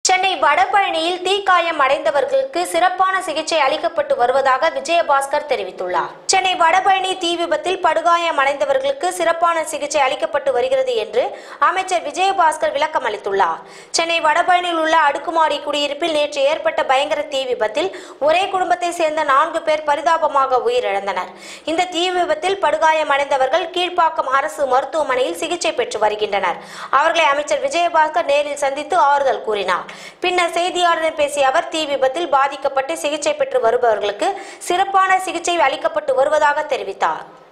சென்னை வடபழனியில் தீக்காயம் அடைந்தவர்களுக்கு சிறப்பான சிகிச்சை அளிக்கப்பட்டு வருவதாக விஜயபாஸ்கர் தெரிவித்துள்ளார் சென்னை வடபழனி தீ விபத்தில் படுகாயம் அடைந்தவர்களுக்கு சிறப்பான சிகிச்சை அளிக்கப்பட்டு வருகிறது என்று அமைச்சர் விஜயபாஸ்கர் விளக்கம் அளித்துள்ளார் சென்னை வடபழனியில் உள்ள அடுக்குமாடி குடியிருப்பில் நேற்று ஏற்பட்ட பயங்கர தீ விபத்தில் ஒரே குடும்பத்தை சேர்ந்த நான்கு பேர் பரிதாபமாக உயிரிழந்தனர் இந்த தீ விபத்தில் படுகாயம் அடைந்தவர்கள் கீழ்ப்பாக்கம் அரசு மருத்துவமனையில் சிகிச்சை பெற்று வருகின்றனர் அவர்களை அமைச்சர் விஜயபாஸ்கர் நேரில் சந்தித்து ஆறுதல் கூறினார் பின்னர் செய்தியாளரிடம் பேசிய அவர் தீ விபத்தில் பாதிக்கப்பட்டு சிகிச்சை பெற்று வருபவர்களுக்கு சிறப்பான சிகிச்சை அளிக்கப்பட்டு வருவதாக தெரிவித்தார்